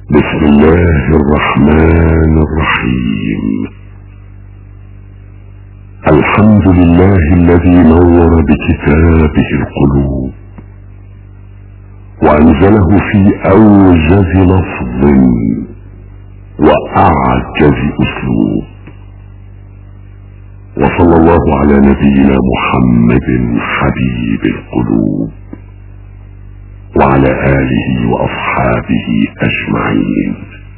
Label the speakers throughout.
Speaker 1: بسم الله الرحمن الرحيم الحمد لله الذي نور بكتابه القلوب وانزله في اوجز لفظ واعجز اسلوب وصلى الله على نبينا محمد حبيب القلوب وعلى آله وأصحابه أجمعين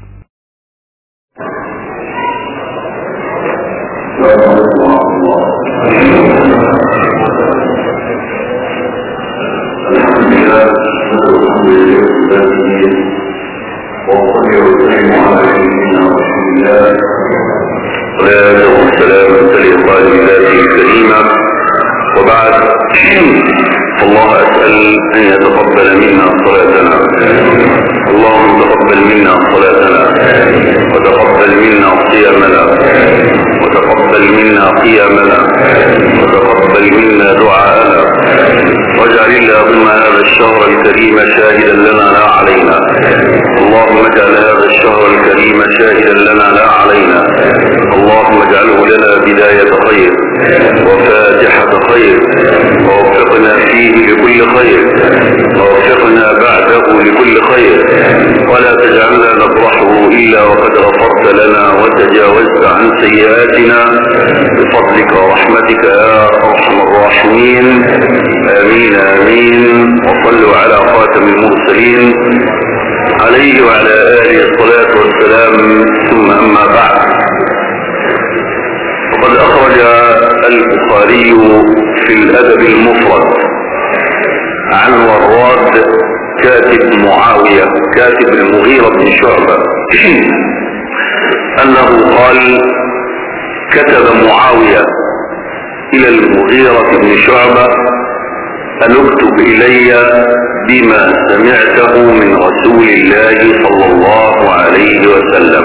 Speaker 2: الحمد لله والحمد لله وصلي وسلم على سيدنا رسول الله صلاة والسلام تلقى لله الكريمة وبعد الله أسأل أن يتقبل منا صلاتنا اللهم تقبل منا صلاتنا وتقبل منا صيامنا وتقبل منا قيامنا وتقبل منا دعاءنا واجعل اللهم هذا الشهر الكريم شاهدا لنا لا علينا اللهم اجعل هذا الشهر الكريم شاهدا لنا لا علينا اللهم اجعله لنا بداية خير وفاتحة خير ووفقنا فيه لكل خير ووفقنا بعده لكل خير ولا تجعلنا نفرحه إلا وقد غفرت لنا وتجاوزت عن سيئاتنا بفضلك ورحمتك يا أرحم الراحمين آمين آمين وصلوا على خاتم المرسلين عليه وعلى آله الصلاة والسلام ثم أما بعد وقد أخرج البخاري في الأدب المفرد عن وراد كاتب معاوية كاتب المغيرة بن شعبة أنه قال كتب معاوية إلى المغيرة بن شعبة أن اكتب إلي بما سمعته من رسول الله صلى الله عليه وسلم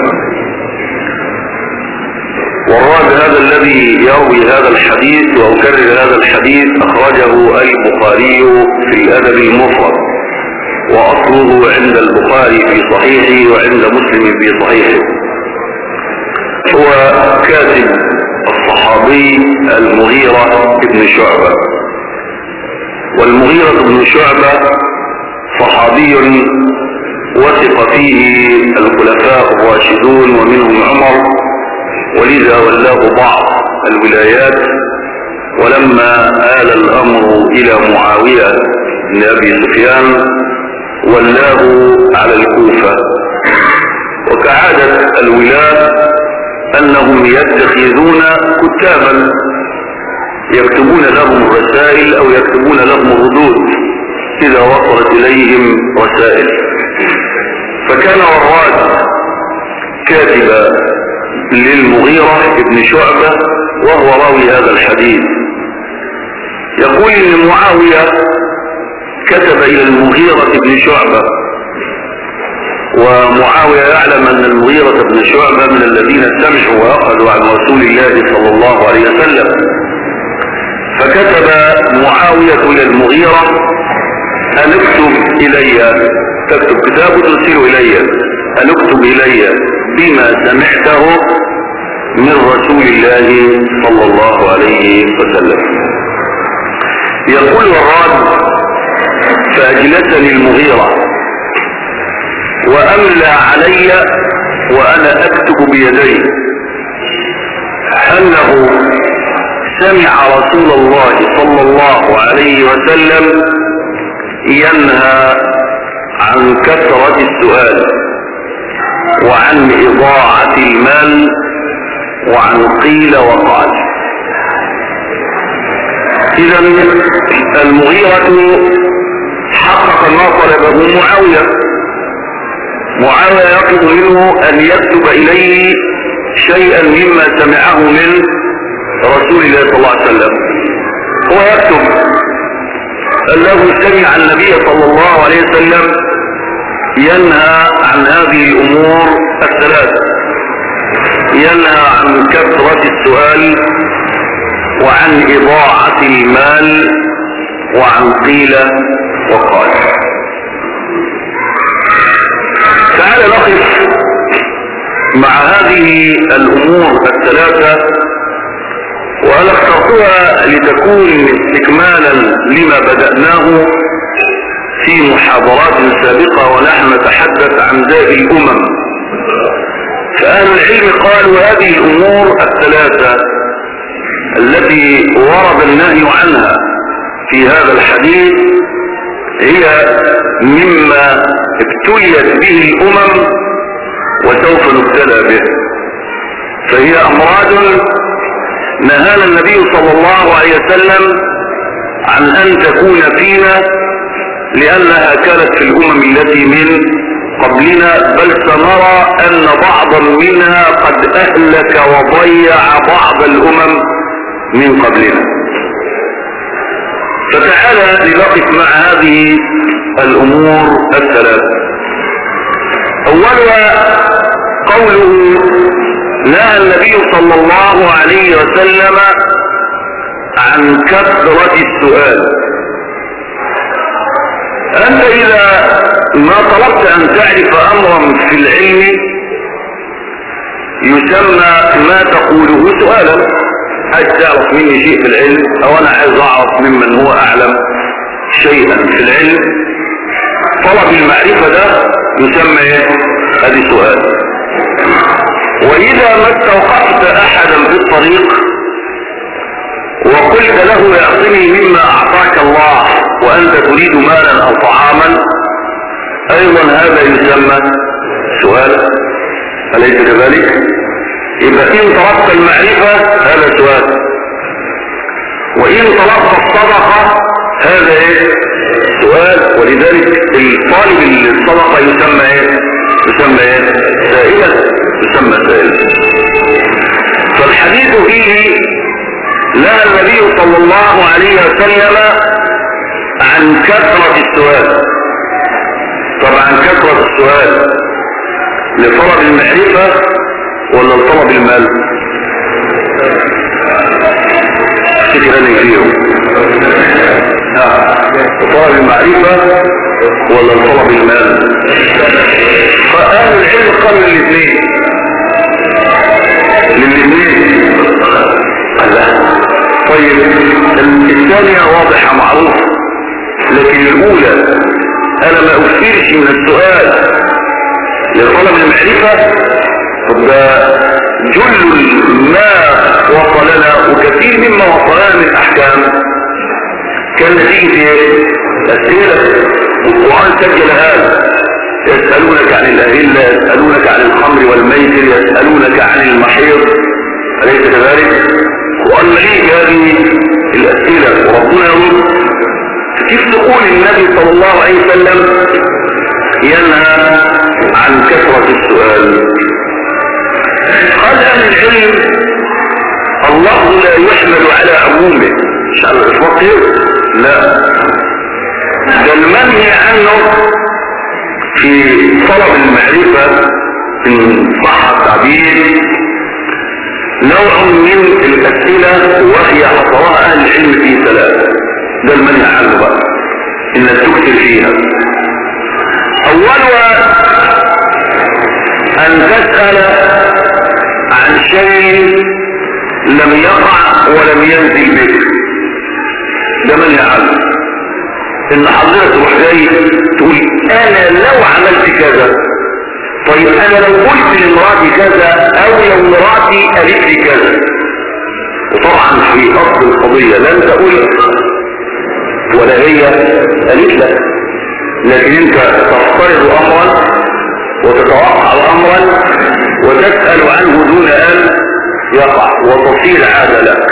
Speaker 2: والراد هذا الذي يروي هذا الحديث وأكرر هذا الحديث أخرجه البخاري في الأدب المفرد وأصله عند البخاري في صحيحه وعند مسلم في صحيحه هو كاتب الصحابي المغيرة بن شعبة والمغيرة بن شعبة صحابي وثق فيه الخلفاء الراشدون ومنهم عمر ولذا ولاه بعض الولايات ولما آل الأمر إلى معاوية بن أبي سفيان ولاه على الكوفة وكعادة الولاة أنهم يتخذون كتابا يكتبون لهم الرسائل أو يكتبون لهم الردود إذا وصلت إليهم رسائل فكان وراد كاتب للمغيرة ابن شعبة وهو راوي هذا الحديث يقول ان معاوية كتب الى المغيرة بن شعبة ومعاوية يعلم ان المغيرة بن شعبة من الذين سمعوا واخذوا عن رسول الله صلى الله عليه وسلم فكتب معاوية الى المغيرة ان اكتب الي تكتب كتاب ترسل الي ان اكتب الي بما سمعته من رسول الله صلى الله عليه وسلم يقول الراد فاجلسني المغيرة واملى علي وانا اكتب بيدي انه سمع رسول الله صلى الله عليه وسلم ينهى عن كثرة السؤال وعن إضاعة المال وعن قيل وقال إذا المغيرة حقق ما طلبه معاوية معاوية يطلب منه أن يكتب إليه شيئا مما سمعه من رسول الله صلى الله عليه وسلم هو يكتب أنه سمع النبي صلى الله عليه وسلم ينهى عن هذه الأمور الثلاث ينهى عن كثرة السؤال وعن إضاعة المال وعن قيل وقال تعالى نقف مع هذه الامور الثلاثة وانا اخترتها لتكون استكمالا لما بدأناه في محاضرات سابقة ونحن نتحدث عن داء الامم فاهل العلم قالوا هذه الامور الثلاثة التي ورد النهي عنها في هذا الحديث هي مما ابتليت به الامم وسوف نبتلى به فهي امراض نهانا النبي صلى الله عليه وسلم عن ان تكون فينا لانها كانت في الامم التي من قبلنا بل سنرى ان بعضا منها قد اهلك وضيع بعض الامم من قبلنا فتعالى لنقف مع هذه الامور الثلاث اولها قوله نهى النبي صلى الله عليه وسلم عن كثرة السؤال انت اذا ما طلبت ان تعرف امرا في العلم يسمى ما تقوله سؤالا عايز تعرف مني شيء في العلم او انا عايز اعرف ممن هو اعلم شيئا في العلم طلب المعرفة ده يسمى ايه هذه سؤال واذا ما استوقفت احدا في الطريق وقلت له اعطني مما اعطاك الله وانت تريد مالا او طعاما ايضا هذا يسمى سؤال اليس كذلك يبقى ان طلبت المعرفة هذا سؤال وان طلبت الصدقة هذا ايه سؤال ولذلك الطالب الصدقة يسمى ايه يسمى ايه سائلا يسمى سائلا فالحديث فيه نهى النبي صلى الله عليه وسلم عن كثرة السؤال طبعا كثرة السؤال لطلب المعرفة ولا لطلب المال فكرة فيهم طلب المعرفة ولا طلب المال فأهل العلم قالوا للاثنين للاثنين الله طيب الثانية واضحة معروفة لكن الأولى أنا ما أكثرش من السؤال لطلب المعرفة طب ده جل ما وصلنا وكثير مما وصلنا من أحكام كان نتيجة ايه أسئلة والقرآن سجل هذا يسألونك عن الأهلة يسألونك عن الخمر والميسر يسألونك عن المحيط أليس كذلك القرآن مليء هذه الأسئلة وربنا يقول كيف تقول النبي صلى الله عليه وسلم ينهى عن كثرة السؤال قال أهل العلم الله لا يحمل على عمومه مش على الإطلاق لا ده المنهي عنه في طلب المعرفة إن صح التعبير نوع من الأسئلة وهي حصرها أهل العلم في ثلاثة ده المنهي عنه بقى إنك تكتب فيها أولها أن تسأل عن شيء لم يقع ولم ينزل بك ده منهي عنه ان حضرتك تروح جاي تقول انا لو عملت كذا طيب انا لو قلت لمراتي كذا او لو مراتي قالت لي كذا وطبعا في اصل القضية لا انت قلت ولا هي قالت لك لكن انت تفترض امرا وتتوقع امرا وتسأل عنه دون ان يقع وتصير عادة لك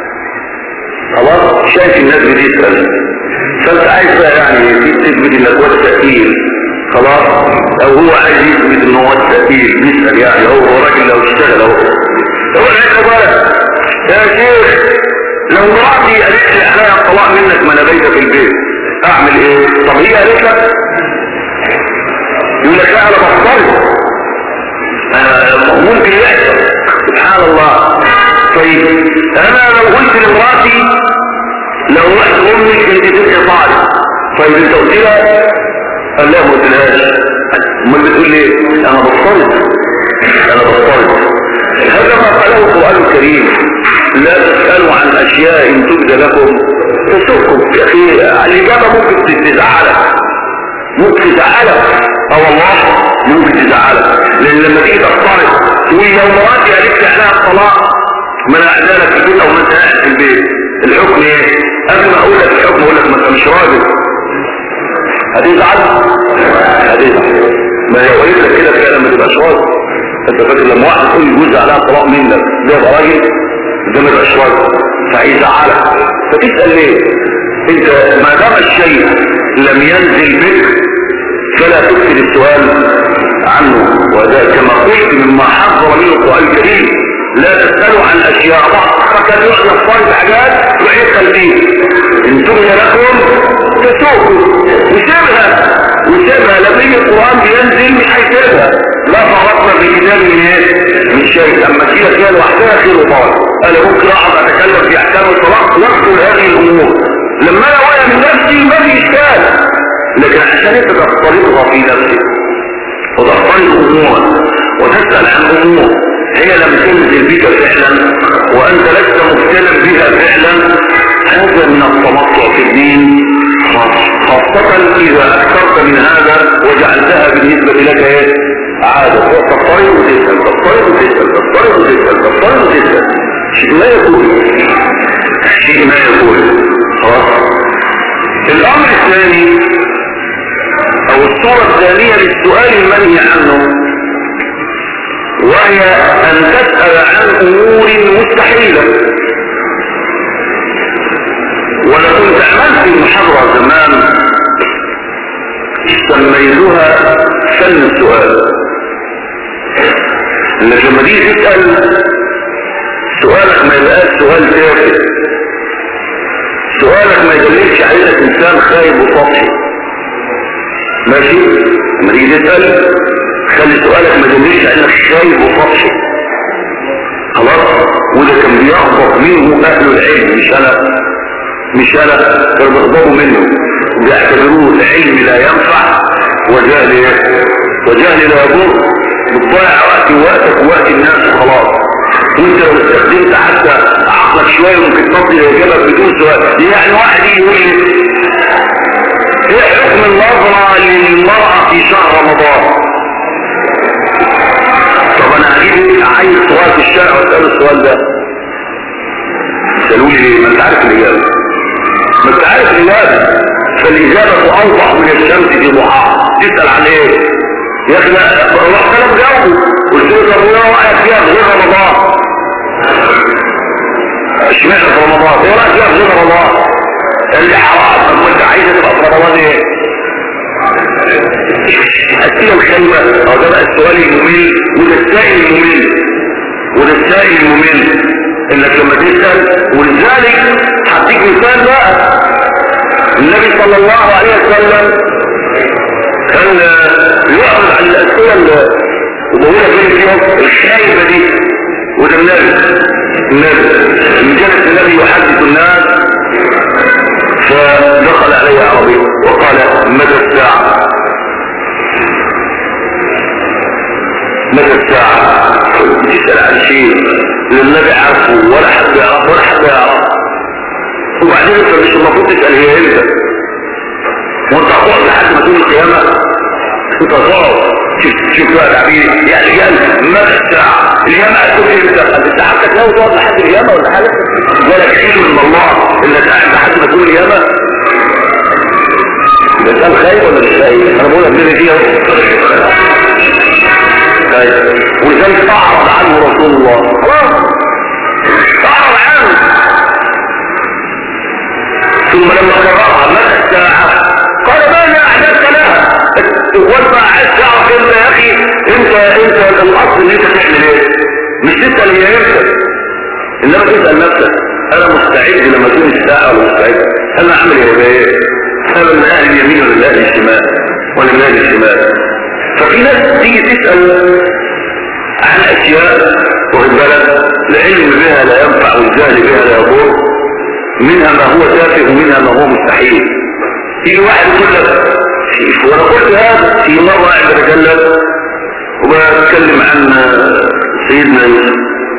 Speaker 2: خلاص شايف الناس بتسأل فانت عايز بقى يعني تثبت انك هو التأثير خلاص او هو عايز يثبت ان هو التأثير بيسأل يعني هو هو راجل لو اشتغل اهو هو العيش بقى يا شيخ لو مراتي قالت لي عليها الطلاق منك ما انا بايته في البيت اعمل ايه طب هي قالت لك يقول لك لا انا بختار ممكن يحصل سبحان الله طيب انا لو قلت لمراتي لو رحت امك انت تبقى طالب طيب انت قلت لها قال لا ما قلتلهاش امال بتقول ليه انا بفترض انا بفترض هذا ما قاله القرآن الكريم لا تسألوا عن اشياء ان تبدى لكم تسوقكم يا اخي الاجابة ممكن تزعلك ممكن تزعلك اه والله ممكن تزعلك لان لما تيجي تفترض تقول لو مراتي قالت لي عليها الطلاق ما انا اعزالك في البيت او ما انت قاعد في البيت الحكم ايه قبل ما اقول لك الحكم اقول لك ما انت مش راجل هتزعل هتزعل ما هي قلت لك كده فعلا ما تبقاش راجل انت فاكر لما واحد يقول يجوز عليها طلاق منك ده يبقى راجل ده ما يبقاش راجل فهيزعلك فتسال ليه انت ما دام الشيء لم ينزل بك فلا تكثر السؤال عنه وذا كما قلت مما حذر منه القران الكريم لا تسالوا عن اشياء فكان يحدث صارت حاجات وعيد فيه ان تبنى لكم تسوقوا وسيبها وسيبها لما يجي القران بينزل مش هيسيبها لا فرطنا في كتاب من ايه من شيء اما كده كده لوحدها خير وطال انا ممكن اقعد اتكلم في احكام الطلاق واذكر هذه الامور لما انا واقع من نفسي ما في اشكال لكن عشان انت تختلطها في نفسك وتختلط امورك وتسال عن امور هي لم تنزل بك فعلا وانت لست مبتلا بها فعلا هذا من التمطع في الدين خاصة اذا اكثرت من هذا وجعلتها بالنسبة لك ايه عادة تضطرب وتسأل تضطرب وتسأل تضطرب وتسأل تضطرب وتسأل شيء ما يكون شيء ما يكون خلاص الامر الثاني او الصورة الثانية للسؤال المنهي عنه وهي ان تسأل عن امور مستحيلة وانا كنت عملت محاضرة زمان سميتها فن السؤال انك لما تيجي تسأل سؤالك ما يبقاش سؤال تافه سؤالك ما يدللش عليك انسان خايب وسطحي ماشي لما تيجي تسأل خلي سؤالك ما يدللش عليك خايب وسطحي خلاص وده كان بيغضب منه اهل العلم مش انا مش انا كانوا بيغضبوا منه بيعتبروه العلم لا ينفع وجهل وجهل لا يضر بتضيع وقت ووقتك ووقت الناس وخلاص وانت لو استخدمت حتى عقلك شويه ممكن تصل الاجابه بدون سؤال يعني واحد يقول لي ايه حكم النظره للمراه في شهر رمضان طب انا هجيب عايز سؤال في الشارع واسال السؤال ده سالوا لي ما انت عارف الاجابه ما انت عارف الاجابه فالاجابه اوضح من الشمس في ضحاها تسال عن ايه يا اخي رحت انا بجاوبه قلت له طب ايه رايك فيها في غير رمضان اشمعنى في رمضان ايه رايك فيها في غير رمضان قال لي حرام طب وانت عايز تبقى في رمضان ايه اسئله الكلمه او ده بقى السؤال الممل وده السائل الممل وده السائل الممل انك لما تسال ولذلك هديك مثال بقى النبي صلى الله عليه وسلم كان يعرض عن الاسئله اللي وبقولها فين اليوم الخايبه دي وده النبي النبي من جلس النبي يحدث الناس فدخل عليه عربي وقال متى الساعه متى الساعه تسال عن شيء للنبي عارفه ولا حد يعرف ولا حد يعرف وبعدين انت مش المفروض تسال هي امتى وانت هتقعد لحد ما تقوم القيامه انت تقعد شوف شوف بقى تعبير يعني قال متى الساعه القيامه هتكون امتى انت حتى لو تقعد لحد القيامه ولا حاجه ولا تعيش من الله انك قاعد لحد ما تقوم القيامه ده كان خايف ولا مش خايف انا بقول لك ليه فيها طيب ولذلك اعرض عنه رسول الله خلاص اعرض عنه ثم لما قررها متى الساعة قال ماذا اعددت لها وانت عايز تعرف انت يا اخي انت انت الاصل ان انت تعمل ايه مش تسأل هي امتى انما تسأل نفسك انا مستعد لما تكون الساعة ولا مستعد انا اعمل ايه انا من اهل اليمين ولا من اهل الشمال ولا من اهل الشمال ففي ناس تيجي تسأل عن اشياء واخد بالك العلم بها لا ينفع والجهل بها لا يضر منها ما هو تافه ومنها ما هو مستحيل يجي واحد يقول لك وانا قلت هذا في مرة احد اتكلم وبتكلم عن سيدنا يوسف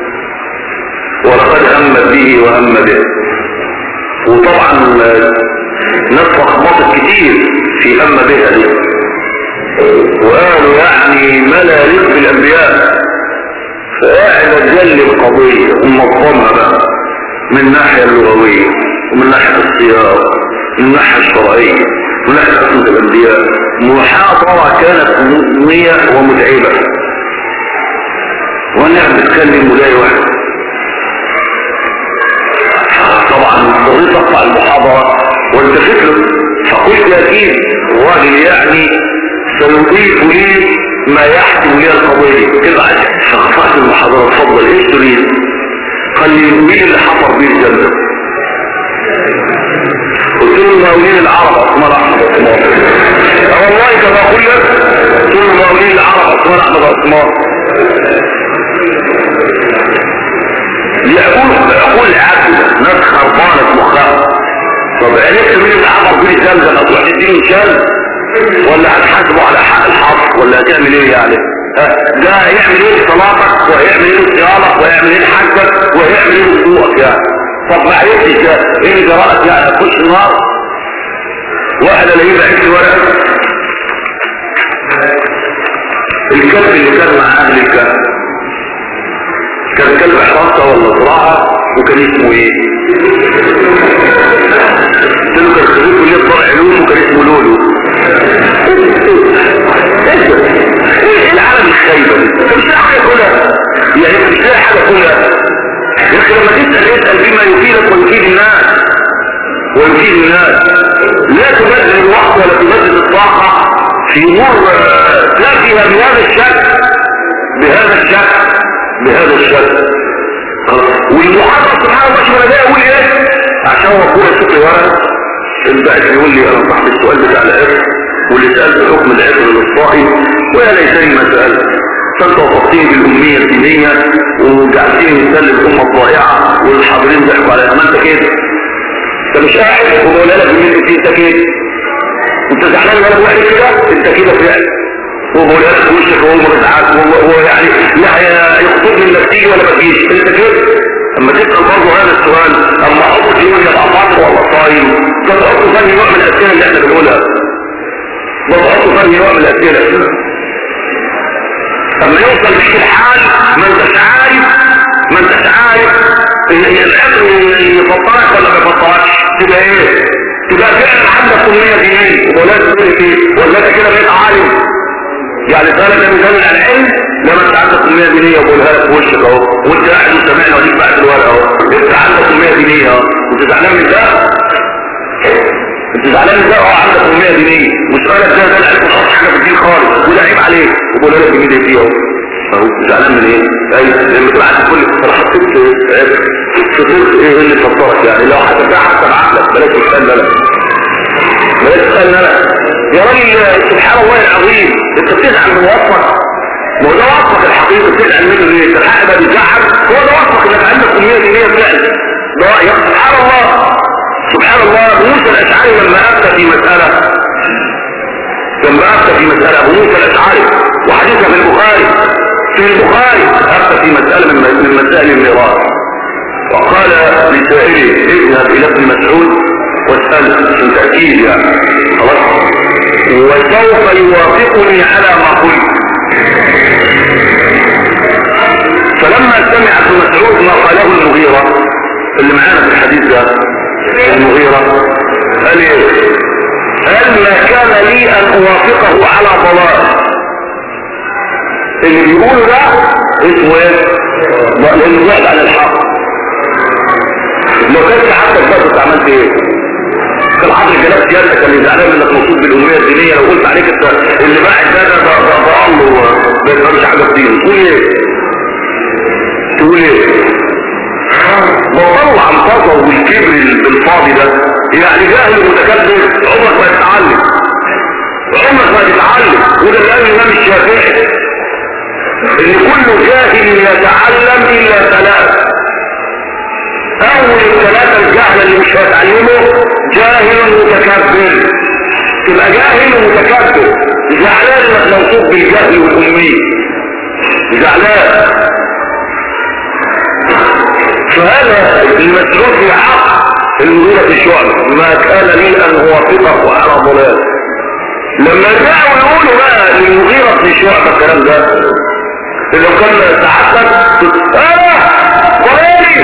Speaker 2: ولقد هم به وهم به وطبعا ناس لخبطت كتير في هم بها دي وقالوا يعني ما لا يليق بالانبياء فقاعد جل القضية ومنظمها بقى من الناحية اللغوية ومن ناحية السياق من الناحية الشرعية من ناحية عصمة الانبياء محاضرة كانت مضنية ومتعبة وانا بتكلم ولاي واحد طبعا اضطريت اقطع المحاضرة والتفت له فقلت اكيد الراجل يعني سيضيف لي ما يحكم لي القضية ابعد فقطعت المحاضرة اتفضل ايش تريد قال لي مين اللي حفر بيه الجنة قلت له مقاولين العرب اسماء احمد عثمان والله كما اقول لك قلت له مقاولين العرب اسماء احمد عثمان يقول يقول عبد ناس خربانة مخها طب عرفت مين اللي حفر بيه الزمزم هتروح تديني شمس ولا هتحاسبه على حق الحفر ولا هتعمل ايه يعني ده هيعمل ايه صلاتك وهيعمل ايه صيامك وهيعمل ايه حجك وهيعمل ايه وضوءك يعني طب ما عرفتش ده ايه اللي جرأت يعني هتخش النار واحد الاقيه بعت لي ورقه الكلب اللي كان مع اهل الكهف كان كلب حراسه ولا زراعه وكان اسمه ايه؟ قلت له كان خريج كليه طلع علوم وكان اسمه لولو ايه العالم الخايبه دي؟ انت مش لاقي حاجه كلها يعني مش لاقي حاجه كلها يا اخي لما تسال اسال بما يفيدك ويفيد الناس ويفيد الناس لا تبذل الوقت ولا تبذل الطاقه في امور تافهه بهذا الشكل بهذا الشكل بهذا الشكل والمحاضره سبحان الله شو انا اقول ايه عشان هو كوره شوف لي ورقه البعث يقول لي انا صاحب السؤال بتاع العرق واللي سالت حكم العرق للصائم ويا ليتني ما سالت فانت وصفتني بالاميه الدينيه وجعلتني مثال الامه الضائعه والحاضرين ضحكوا عليها ما انت كده انت مش قاعد وبقول لك بمين انت كده انت زعلان ولا واحد كده انت كده فعلا وبقول لك في وشك وهو مزعج وهو يعني لا يخطبني انك تيجي ولا ما تجيش انت كده اما تسال برضه هذا السؤال اما احط يقول لي ابقى فاطر ولا صايم ده تحطه ثاني نوع من الاسئله اللي احنا بنقولها ده تحطه ثاني نوع من الاسئله اما يوصل بيك الحال ما انتش عارف ما انتش عارف العلم يفطرك ولا ما يفطركش تبقى ايه تبقى فعلا عندك كمية دينية ولا تقول ايه ولا انت كده بقيت عالم يعني سألك ده مثال على العلم لما انت عندك كمية دينية وبقولها لك في وشك اهو وانت قاعد وسامعني وديك بعد الورقة اهو انت عندك كمية دينية اهو انت زعلان من ده انت زعلان من ده اه عندك كمية دينية وسؤالك ده ده العلم خالص حاجة في الدين خالص وده عيب عليك وبقولها لك بمية دي اهو اهو زعلان من ايه؟ ايوه لما تبقى عندك كل انا حطيت فطرت ايه اللي فطرك يعني لو حسبتها حتى بعقلك بلاش تسالني انا بلاش تسالني انا يا راجل سبحان الله العظيم انت بتزعل من وصفك ما هو ده وصفك الحقيقي بتزعل منه ليه؟ الحق ده بيزعل هو ده وصفك انك عندك كميه دينيه فعلا ده يا سبحان الله سبحان الله موسى الاشعري لما افتى في مساله لما افتى في مساله ابو موسى الاشعري وحديثها في البخاري في البخاري افتى في مساله من من مسائل الميراث وقال لسائله اذهب الى ابن مسعود واساله عشان تاكيد يعني خلاص وسوف يوافقني على ما قلت فلما سمع ابن مسعود ما قاله المغيرة اللي معانا في الحديث ده المغيرة قال ايه قال ما كان لي ان اوافقه على ضلال اللي بيقوله ده اسمه ايه لانه بعد عن الحق لو كنت حتى بقى كنت عملت ايه كان حاطط جلاب سيادتك اللي زعلان انك مبسوط بالامنيه الدينيه لو قلت عليك انت اللي باعت ده ده ده ضال وما مش حاجه كتير تقول ايه تقول ايه بطلع الفضل والكبر الفاضي ده يعني جاهل متكبر عمرك ما تتعلم عمرك ما تتعلم وده اللي قال الامام الشافعي ان كل جاهل يتعلم الا ثلاث اول الثلاثه الجهل اللي مش هيتعلمه جاهل متكبر تبقى جاهل ومتكبر زعلان انك موصوف بالجهل والامية زعلان فهذا المسعود في حق المغيرة الشعب ما كان لي ان اوافقه على ضلال لما جاءوا يقولوا بقى للمغيرة بن شعبة الكلام ده اذا كان سعادتك انا ضلالي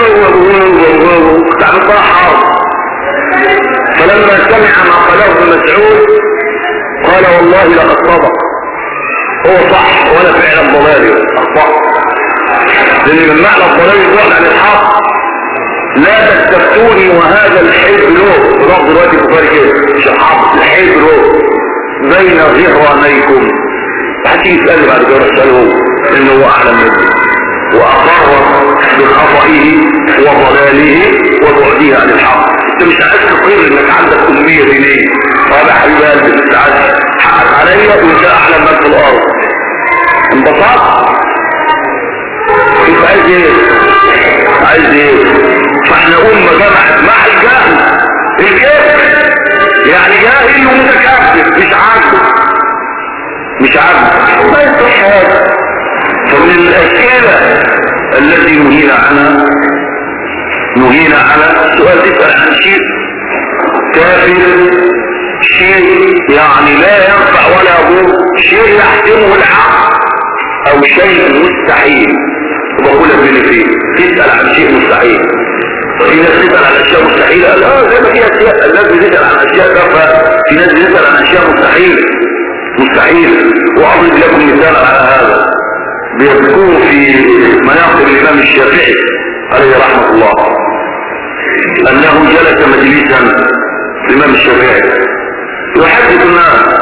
Speaker 2: تعمل بقى حرب فلما سمع ما قاله ابن مسعود قال والله لقد صدق هو صح وانا فعلا ضلالي اخطأت لان من معنى الضلال البعد عن الحق لا تستفتوني وهذا الحبر رب دلوقتي البخاري كده مش الحق الحبر بين ظهرانيكم هتيجي تسألني بعد كده اسأله انه هو اعلم مني واقر بخطئه وضلاله وبعده عن الحق انت مش عايز تقر انك عندك امية دينية طب يا حبيبي قلبي انت عايز حقك عليا وانت اعلم من في الارض انبسطت انت عايز ايه عايز ايه فاحنا امة جمعت مع الجهل الكفر يعني جاهل ومتكبر مش عاجبه مش عاجبه ما يصح هذا فمن الاسئلة التي نهينا عنها نهينا على سؤال تسأل عن شيء كافر شيء يعني لا ينفع ولا يضر شيء يحتمه العقل او شيء مستحيل وبقول لك فيه تسأل عن شيء مستحيل في ناس تسأل عن اشياء مستحيلة لا زي ما في اشياء الناس بتسأل عن اشياء كافة في ناس بتسأل عن اشياء مستحيل مستحيل واضرب لكم مثال على هذا بيذكروا في مناقب الامام الشافعي عليه رحمة الله انه جلس مجلسا الامام الشافعي يحدث الناس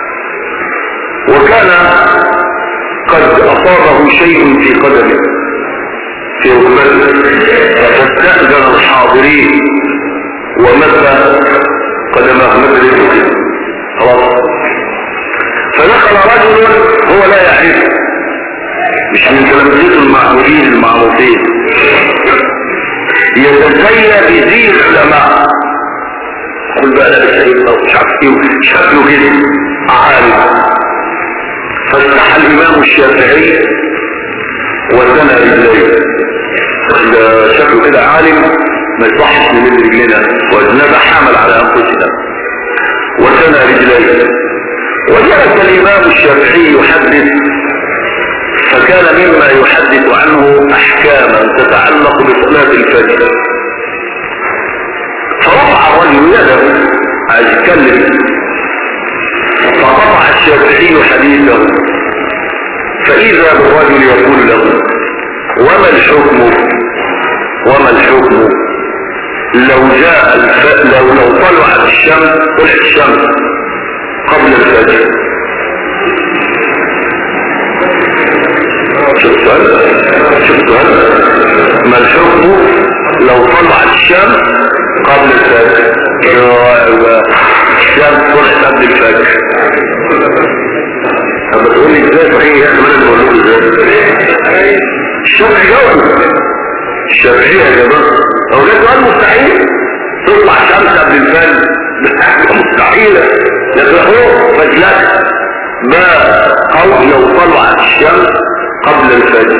Speaker 2: وكان قد اصابه شيء في قدمه في ركبته فاستأذن الحاضرين ومد قدمه مد رجله خلاص فدخل رجل هو لا يعرفه مش من تلامذته المعمولين المعروفين يتزيى بزي العلماء قل بقى لا بشهيد او مش عارف ايه شكله كده عالم فاستحى الامام الشافعي وثنى رجليه ده شكله كده عالم ما يصحش من رجلنا وزنبه حامل على انفسنا وثنى رجليه وجلس الامام الشافعي يحدث فكان مما يحدث عنه احكاما تتعلق بصلاة الفجر فرفع الرجل يده عايز يتكلم فقطع الشافعي حديثه فاذا بالرجل يقول له وما الحكم وما الحكم لو جاء الف... لو لو طلعت الشمس طلعت الشمس قبل الفجر شفت شفت ما الحكم لو طلعت الشمس قبل الفجر الشمس طلعت قبل الفجر طب تقول لي ازاي صحيح يا اخي انا بقول لكم ازاي الشافعي جاوب الشافعي يا جماعه هو ده سؤال مستحيل تطلع الشمس قبل الفجر مستحيله لكن هو فجلك ما قول لو طلعت الشمس قبل الفجر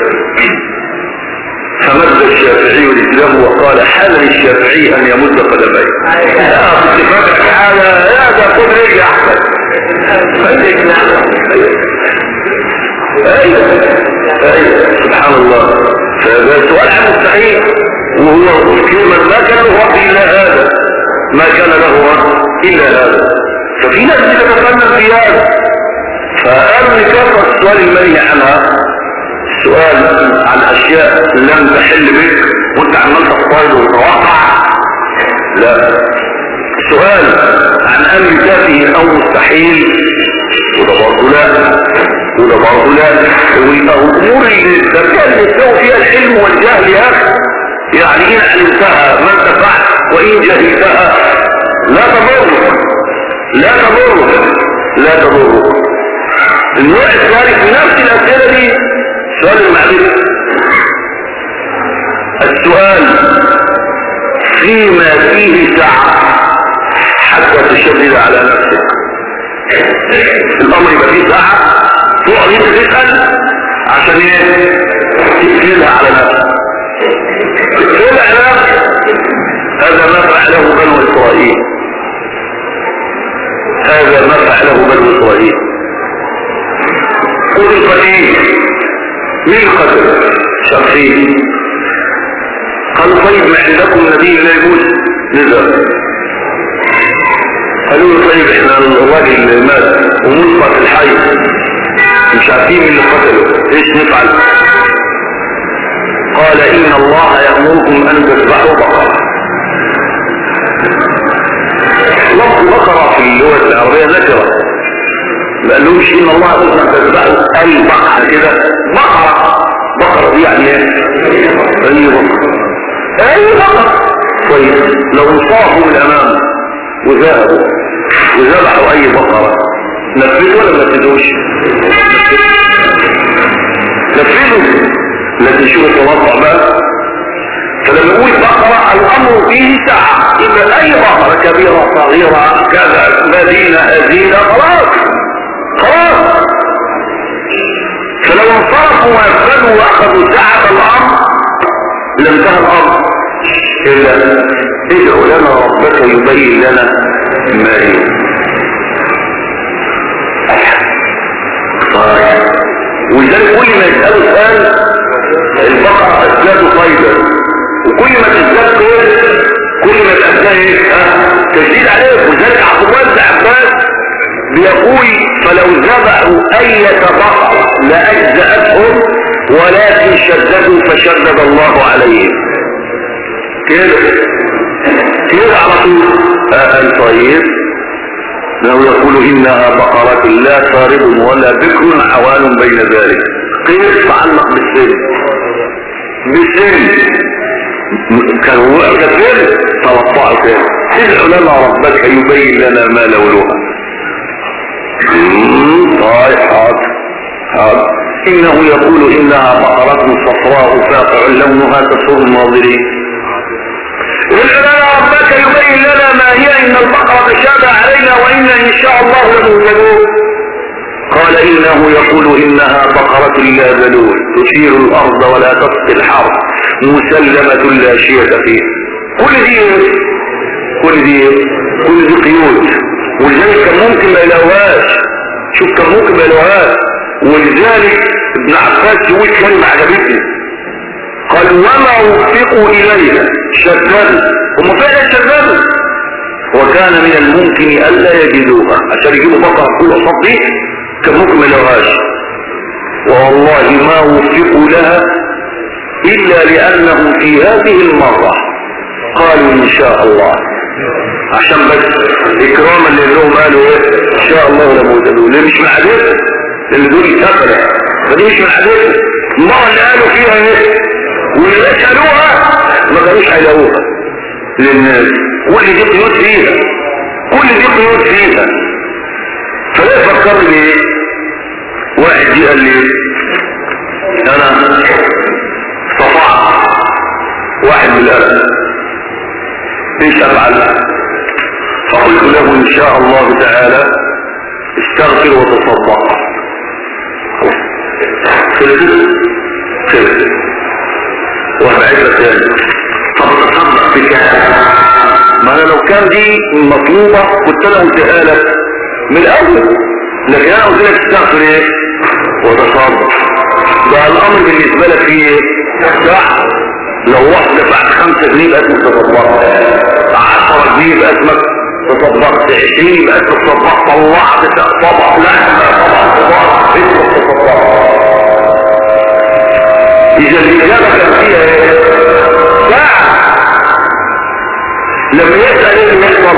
Speaker 2: فمد الشافعي الاسلام وقال حل للشافعي ان يمد قدميه لا اتفاق الحالة لا ده خد رجل احسن ايوه ايوه سبحان الله فهذا سؤال عن مستحيل وهو كلمة ما كان له رب الا هذا ما كان له رب الا هذا ففي ناس بتتفنن في هذا فقال لكثرة السؤال المنهي عنها سؤال عن اشياء لم تحل بك وانت عمال تفترض وتتوقع لا سؤال عن امر تافه او مستحيل وده برضه لا وده برضه لا والامور اللي تركز يستوي فيها العلم والجهل يا اخي يعني ان علمتها ما انتفعت وان جهلتها لا تضرك لا تضرك لا تضرك النوع الثالث من نفس الاسئله دي سؤال المعرفة السؤال فيما فيه سعة حتى تشدد على نفسك الامر يبقى فيه ساعة تقعد انت تسأل عشان ايه تقفلها على نفسك تقفلها على نفسك هذا ما فعله بنو اسرائيل هذا ما فعله بنو اسرائيل خذ القتيل مين قتل شخصين قالوا طيب ما عندكم نبي لا يموت نزل قالوا له طيب احنا الراجل مات وملقى في الحي مش عارفين مين اللي قتله ايش نفعل قال ان الله يأمركم ان تذبحوا بقرة لفظ بقرة في اللغة العربية نكرة ما قالوش ان الله يأمركم ان تذبحوا اي بقرة كده بقرة بقرة دي يعني ايه اي بقرة اي بقرة طيب لو انصافوا من امامه وذهبوا وذبحوا اي بقرة نفذوا ولا ما نفذوش نفذوا لكن شوف التوضع بقى فلما نقول بقرة الامر فيه ساعة يبقى اي بقرة كبيرة صغيرة كذا مدينة هزينة خلاص خلاص فلو انصرفوا ونفذوا واخذوا ساعة الامر لانتهى الامر الا ادعو لنا ربك يبين لنا ما هي طيب ولذلك كل ما يسألوا سؤال البقرة تزداد فايدة وكل ما تزداد خير كل ما تزداد ايه ها تزيد عليك وذلك عبد الله بن عباس بيقول فلو ذبحوا اية بقرة لاجزأتهم ولكن شددوا فشدد الله عليهم كده كده على طول آه طيب لو يقول إنها بقرة لا فارض ولا بكر عوان بين ذلك قيل تعلق بالسن بالسن كان هو كثير توقعوا كده ادعو لنا ربك يبين لنا ما لونها طيب حاضر حاضر إنه يقول إنها بقرة صفراء فاقع لونها تسر الناظرين ادعو لنا ربك يبين لنا ما هي إن البقرة تشابه علينا وإنا إن شاء الله لمهتدون قال إنه يقول إنها بقرة لا ذلول تثير الأرض ولا تسقي الحرب مسلمة لا شية فيه كل دي كل دي كل دي قيود ولذلك كان ممكن ما يلاقوهاش شوف كان ممكن ما يلاقوهاش ولذلك ابن عباس يقول كلمة عجبتني قال وما وفقوا إليها شددوا هم فعلا شددوا وكان من الممكن ألا يجدوها عشان يجيبوا بقرة كل قصاد دي كان ممكن ما يلاقوهاش والله ما وفقوا لها إلا لأنهم في هذه المرة قالوا إن شاء الله عشان بس إكراما لأنهم قالوا إيه إن شاء الله لموجدون ليه مش معدتهم اللي دول سفلة فدي مش معدتهم المرة اللي قالوا فيها إيه واللي يسألوها ما كانوش هيلاقوها للناس كل دي قيود فيها كل دي قيود فيها فلا فكرني بايه واحد جه قال لي انا استطعت واحد من الأهل ايش افعل فقلت له ان شاء الله تعالى استغفر وتصدق خلصت خلصت وابعد لك تاني طب تصدق بكام ما انا لو كان دي مطلوبة كنت انا قلتها لك من الاول لكن انا قلت لك استغفر ايه وتصدق ده الامر بالنسبة لك فيه ايه صح لو واحد دفعت خمسة جنيه يبقى اسمك تصدقت عشرة جنيه يبقى اسمك تصدقت عشرين يبقى اسمك تصدقت طلعت طبق لحمة طبق خضار اسمك تصدقت اذا الاجابة كان فيها ايه ساعة لما يسأل ايه اللي يحصل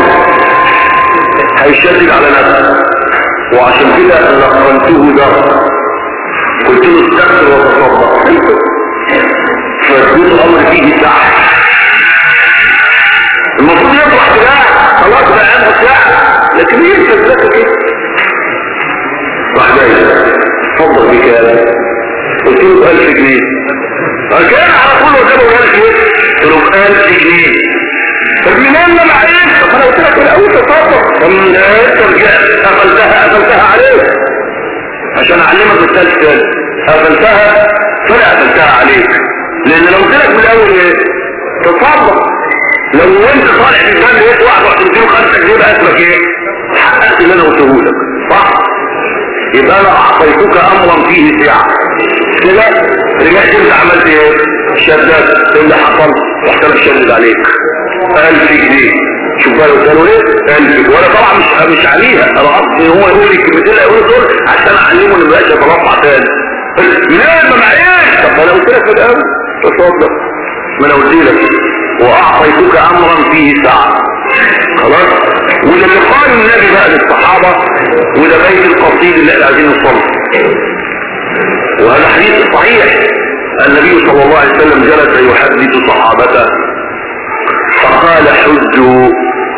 Speaker 2: هيشدد على نفسه وعشان كده لقنته ده قلت له استغفر وتصدق فالبيت الامر فيه ساعة المفروض يطلع ساعة خلاص بقى عنده ساعة لكن هي الفلسفة كده راح جاي اتفضل بكام قلت له ب 1000 جنيه كان على طول قلت له 1000 جنيه قلت له ب 1000 جنيه طب منين ما معيش طب انا قلت لك الاول تصدق طب من انت رجعت قفلتها قفلتها عليك عشان اعلمك مثال تاني قفلتها طلع قفلتها عليك لان لو قلت لك من الاول ايه تصدق لو انت طالع في الفن لقيت واحد واحد تديله خمسة جنيه بقى اسمك ايه حققت اللي انا قلته لك صح يبقى انا اعطيتك امرا فيه سعه كده رجعت انت عملت ايه شداد اللي حصل رحت انا شدد عليك ألف جنيه شوف بقى قالوا ايه ألف وانا طبعا مش مش عليها انا قصدي هو يقول لي الكلمتين اللي هيقولوا دول عشان اعلمه ان بقاش يترفع تاني لا ما معيش طب انا قلت لك في الاول تصدق ما انا قلت لك واعطيتك امرا فيه سعه خلاص وده اللي قال النبي بقى للصحابه وده بيت القصيد اللي احنا عايزين نوصله وهذا حديث صحيح النبي صلى الله عليه وسلم جلس يحدث صحابته فقال حجوا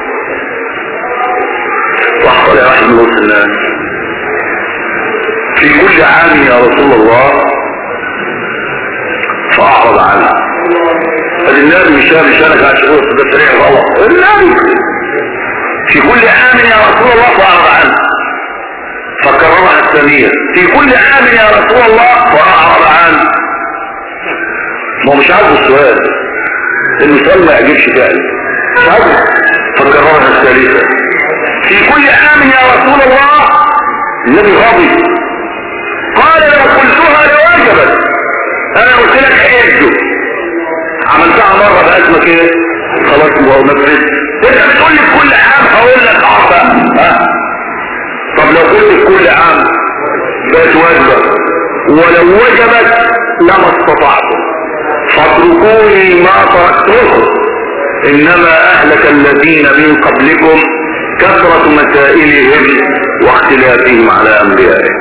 Speaker 2: وقال يا رحمه الله في كل عام يا رسول الله فأعرض عنه النبي مش مش انا قاعد شغل ده سريع غلط النبي في كل عام يا رسول الله فأعرض عنه فكررها الثانية في كل عام يا رسول الله فأعرض عنه ما هو مش عارف السؤال المثال ما يعجبش فعلا مش عارف فكررها الثالثة في كل عام يا رسول الله النبي غضب قال لو قلتها لوجبت انا قلت لك حجه عملتها مرة بقى اسمك ايه خلاص ما نفذت انت بتقول لي في كل عام هقول لك اه بقى ها طب لو قلت في كل عام بقت واجبة ولو وجبت لما استطعتم فاتركوني ما تركتكم انما اهلك الذين من قبلكم كثرة مسائلهم واختلافهم على انبيائهم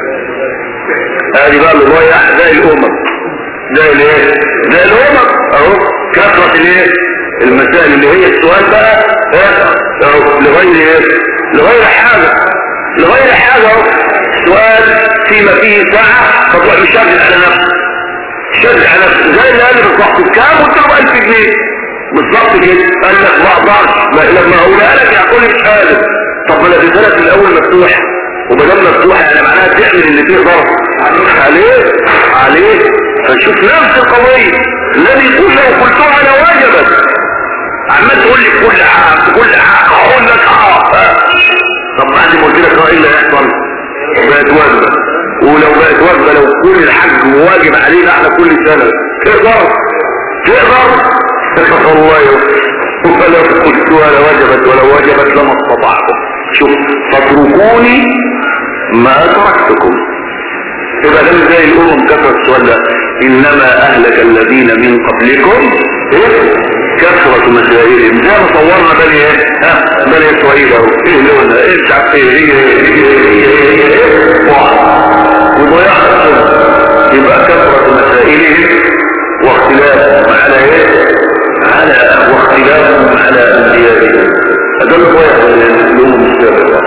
Speaker 2: هذه بقى اللي ضيع زي الامم زي الايه زي الامم اهو كثرة الايه المسائل اللي هي السؤال بقى اهو لغير ايه لغير حاجة لغير حاجة اهو سؤال فيما فيه ساعة فتروح مشدد على نفسه شد على نفسه زي اللي قال بالظبط بكام قلت له 1000 جنيه بالظبط كده قال لك ما اقدرش لما اقولها لك يقول لي مش قادر طب ما انا اديتها لك الاول مفتوح وما دام مفتوح يعني معناها تعمل اللي فيه ضرر عليه عليه فنشوف نفس القضيه الذي يقول لو قلتها لوجبت عمال تقول لي كل عام كل عام اقول لك اه طب بعد ما قلت لك ايه اللي هيحصل بقت واجبه ولو بقت واجبه لو كل الحج واجب علينا احنا كل سنه تقدر تقدر اتقى الله ولو قلتها لوجبت ولو وجبت لما استطعتم شوف فاتركوني ما تركتكم يبقى ده زي الامم كثرة السؤال ده انما اهلك الذين من قبلكم ايه كثرة مسائلهم زي ما صورنا بني ايه ها بني اسرائيل اهو ايه لونها ايه مش عارف ايه هي هي هي وضياع السنة يبقى كثرة مسائلهم واختلافهم على ايه على واختلافهم على انبيائهم هذا الضياع الامم السابقة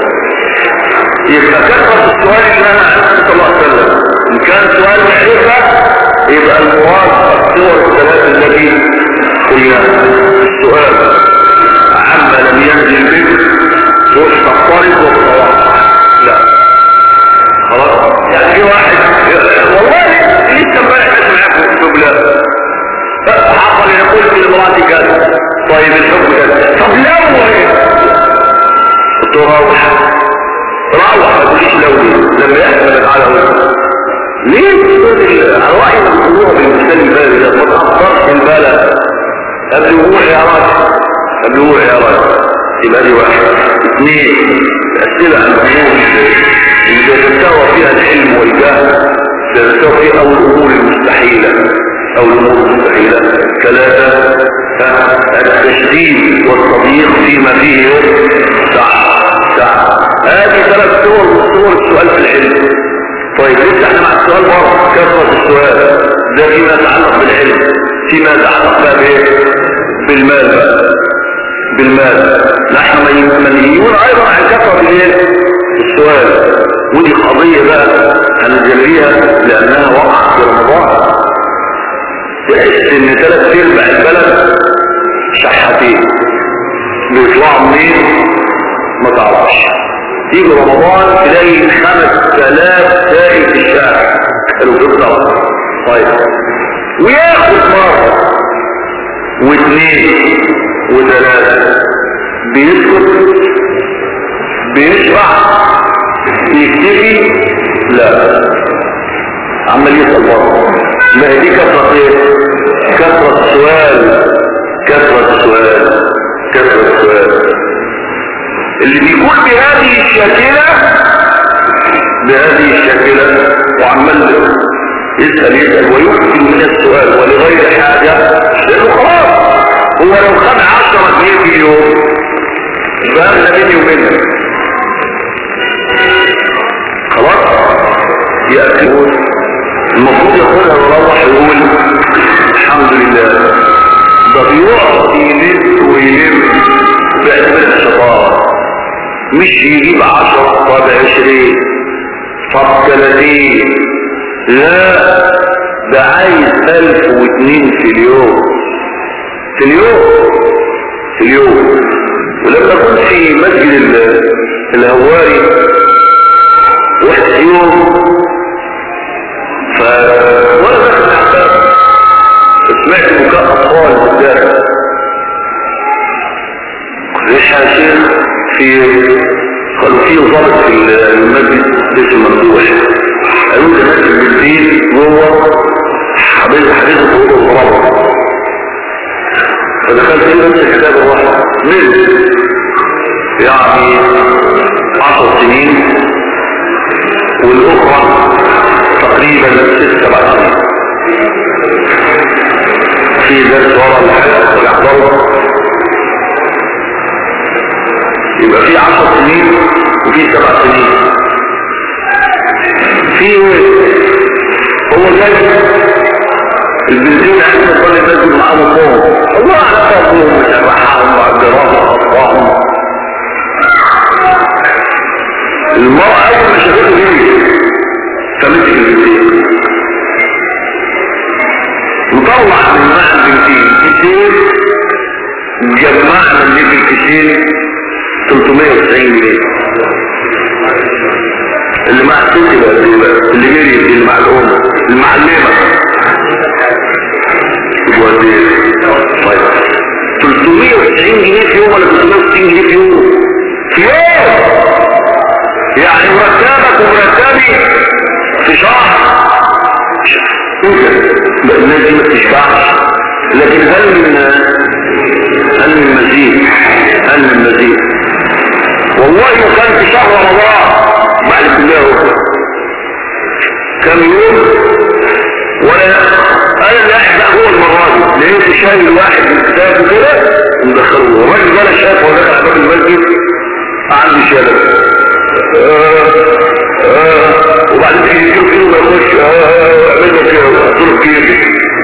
Speaker 2: يبقى كثرة السؤال اللي انا عرفت صلى الله عليه وسلم ان كان سؤال معرفة يبقى المراد الصور الثلاث التي قلناها السؤال عما لم ينزل به سوء تفترض وتتوقع لا خلاص يعني في واحد والله لسه امبارح كنت معاكم في الدبلة حصل يقول في المراتي كذا طيب الحكم كذا طب لو قلت له روح روح ما تقوليش لوني لما يحصل على وجهه ليه تقول الارواح المقلوبه بالمثال البالغ ده ما تاثرش البالغ قبل وقوع يا راجل قبل وقوع يا راجل يبقى دي واحد اثنين الاسئله عن الامور اللي تتساوى فيها العلم والجهل تتساوى فيها او الامور المستحيله او الامور المستحيله ثلاثه التشديد والتضييق فيما فيه سعه سعه هذه ثلاث صور من صور السؤال في العلم طيب لسه احنا مع السؤال برضه كثرة السؤال ده فيما يتعلق بالعلم فيما يتعلق بقى بايه بالمال بقى بالمال نحن منهيون ايضا عن كثرة الايه السؤال ودي قضية بقى هنجريها لانها وقعت في رمضان تحس ان ثلاث ارباع البلد شحاتين يطلعوا منين ما تعرفش يجي رمضان تلاقي خمس آلاف سائل في الشارع قالوا بالضبط طيب وياخد مرة واثنين وثلاثة بيسكت بيشرح بيكتفي لا عمال يسأل برضه ما هي دي كثرة ايه كثرة سؤال كثرة سؤال كثرة سؤال اللي بيكون بهذه الشاكلة بهذه الشاكلة وعمال يسأل يسأل ويكثر من السؤال ولغير حاجة لانه خلاص هو لو خد عشرة جنيه في اليوم فأغلى مني ومنك خلاص يأكلون المفروض ياخدها ويروح يقول الحمد لله ده بيقعد يلف ويلم باعتبار الشطارة مش يجيب عشرة طب عشرين طب ثلاثين لا ده عايز الف واتنين في اليوم في اليوم في اليوم ولما كنت في مسجد الهواري واحد يوم ف وانا داخل الاحباب سمعت بكاء اطفال قدامي ليش يا شيخ في قالوا في ضابط في المسجد اسمه ممدوح قالوا لي مسجد بالدين جوه حبيب حبيب فوق الغرابه فدخلت في نفس كتاب الرحمه من يعني عشر سنين والاخرى تقريبا ست سبع سنين في درس ورا الاحضار يبقى في عشر سنين وفي سبع سنين في هو جاي البنزين احنا نصلي المسجد معاهم فوق الله اعلم فوقهم مسرحهم وعبرهم وخطاهم المرأة اول ما شافته ليه فمسك البنزين وطلع من ماء البنزين كتير جمعنا اللي في الكتير 390 جنيه اللي مع الست اللي جري اللي مع الام المعلمة طيب 390 جنيه في يوم ولا 360 جنيه في يوم في يوم يعني مرتبك ومرتبي في شهر الناس دي ما بتشبعش لكن هل من هل من مزيد هل من مزيد والله كان في شهر رمضان بعد الله كم يوم ولا انا اللي قاعد بقى هو المره دي لقيت شايل الواحد من كتابه كده ومدخله الراجل ده انا شايفه ولا على باب المسجد عندي شلل آه آه وبعدين تيجي تشوف فيه ما يخش اعمل له كده احطه كيفي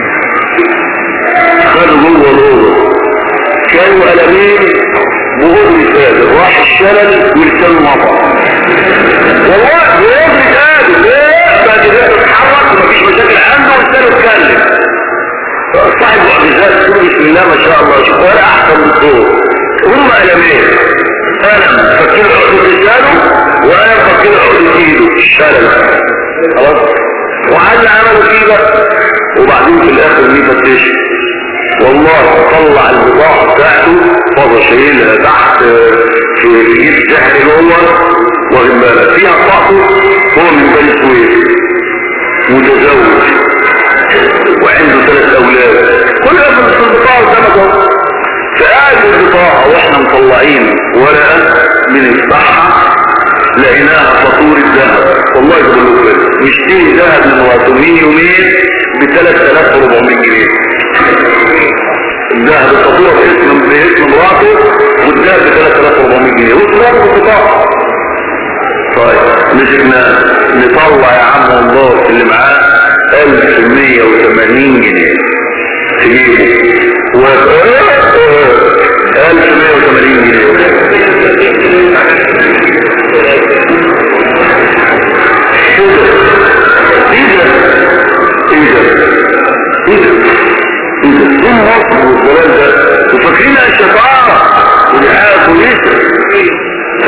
Speaker 2: خدوا جوه الاوضه كانوا قلمين بغض سادة راح الشلل ولسانه مطر والله بغض سادة ليه بعد كده بيتحرك ومفيش مشاكل عنده ولسانه اتكلم صاحب معجزات تقول بسم الله ما شاء الله شوف ولا احسن من الصوت هم قلمين انا فكر عقد لسانه وانا فكر عقد ايده الشلل خلاص وعلى عملوا فيه بقى وبعدين في الاخر مين فتش والله طلع البضاعة بتاعته فضل شايلها تحت في جيب تحت جوه واخد بالك فيها بتاعته هو من بني سويس متزوج وعنده ثلاث اولاد كل ده في البضاعة قدامك اهو فقاعد البضاعة واحنا مطلعين ورقة بنفتحها لقيناها فاتورة ذهب والله يقول لك نشتري ذهب من مراتبين يومين ب 3400 جنيه الذهب الفاتوره باسم باسم مراته والذهب ب 3400 جنيه وصلنا البطاقه طيب مسكنا نطلع يا عم الله اللي معاه 1180 جنيه تجيبه و 1180 جنيه ايه ده ايه ده ايه ده ايه ده ايه الوصف والكلام ده وفاكرين الشطارة ونحاكم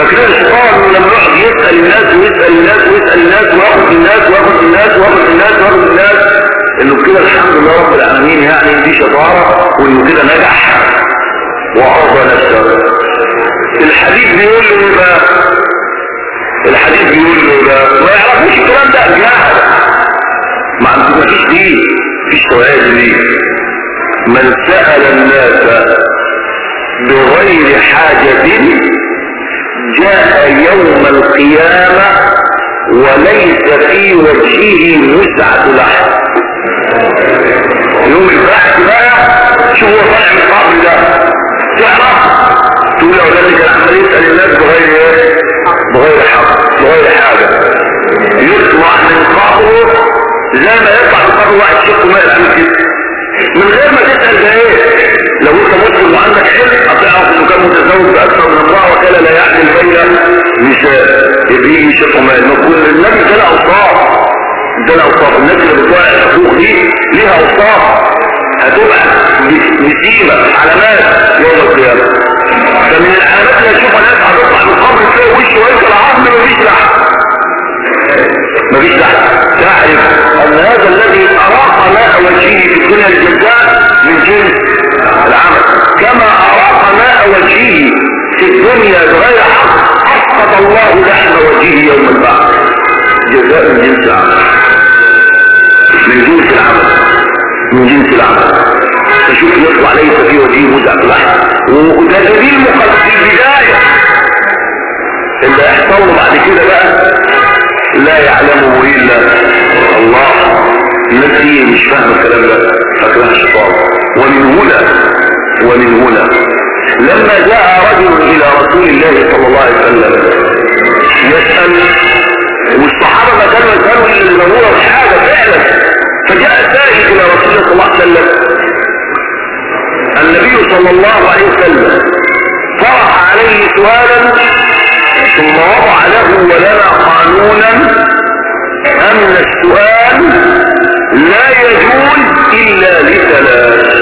Speaker 2: فاكرين الشيطان لما يقعد يسال الناس ويسال الناس ويسال الناس وياخد الناس وياخد الناس وياخد الناس وياخد الناس انه كده الحمد لله رب العالمين يعني دي شطاره وانه كده نجح وارضى نفسه الحديث بيقول له ايه بقى الحديث بيقول له ايه بقى ما يعرفوش الكلام ده جهل ما عندوش مفيش دين مفيش توازن دين من سأل الناس بغير حاجة جاء يوم القيامة وليس في وجهه مسعة لحم يوم البحث بقى شو هو طالع من القبر ده تعرف تقول له ده اللي كان عمال يسأل الناس بغير ايه بغير حق بغير حاجة يطلع من قبره زي ما يطلع من قبر واحد شيخ ما يعمل كده من غير ما تسأل ده ايه لو انت مسلم وعندك علم هتعرف انه كان متزوج باكثر من امرأة وكان لا يعدل بين نساء يبقى شيخ ما نقول النبي ده له اوصاف ده له اوصاف الناس اللي بتوع الحقوق دي ليها اوصاف هتبقى نسيمة علامات يوم القيامة فمن العلامات اللي اشوفها ناس هتطلع من القبر تلاقي وشه وانت العظم مفيش لحم مفيش لحم تعرف ان هذا الذي اراق ماء وجهه في الدنيا الجزاء من جنس العمل كما اراق ماء وجهه في الدنيا بغير حق اسقط الله لحم وجهه يوم البعث جزاء من جنس العمل من جنس العمل من جنس العمل فشوف يطلع ليس في وجهه مزعج لحم وده دليل مقدس في البدايه اللي هيحصل له بعد كده بقى لا يعلمه الا الله الناس دي مش فاهمه الكلام ده فاكرها الشيطان ومن هنا ومن هنا لما جاء رجل الى رسول الله صلى الله عليه وسلم يسال والصحابه ما كانوا يسالوا الا الضروره مش حاجه فعلا فجاء سائل الى رسول الله صلى الله عليه وسلم النبي صلى الله عليه وسلم طرح عليه سؤالا ثم وضع له ولنا قانونا ان السؤال لا يجوز الا لثلاث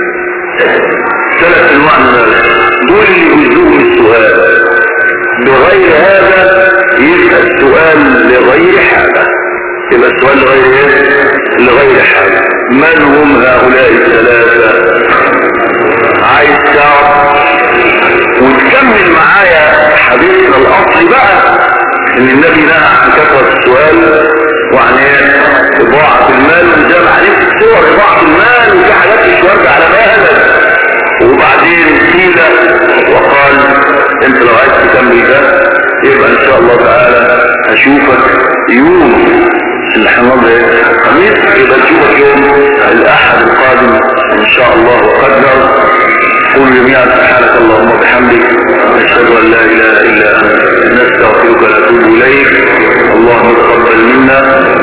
Speaker 2: ثلاث انواع من الناس دول اللي يجوزوهم السؤال بغير هذا يبقى السؤال لغير حاجه يبقى السؤال لغير ايه لغير حاجه من هم هؤلاء الثلاثه عايز تعرف وتكمل معايا حديثنا الاصلي بقى ان النبي نهى عن كثرة السؤال وعن ايه اضاعة المال وزي ما عرفت صور اضاعة المال وفي حاجات مش واردة على مهلك وبعدين قيل وقال انت لو عايز تكمل ده يبقى ان شاء الله تعالى هشوفك يوم اللي هنقضي الخميس يبقى نشوفك يوم الاحد القادم ان شاء الله وقدر قل جميعا سبحانك اللهم وبحمدك نشهد ان لا اله الا انت نستغفرك ونتوب اليك اللهم تقبل منا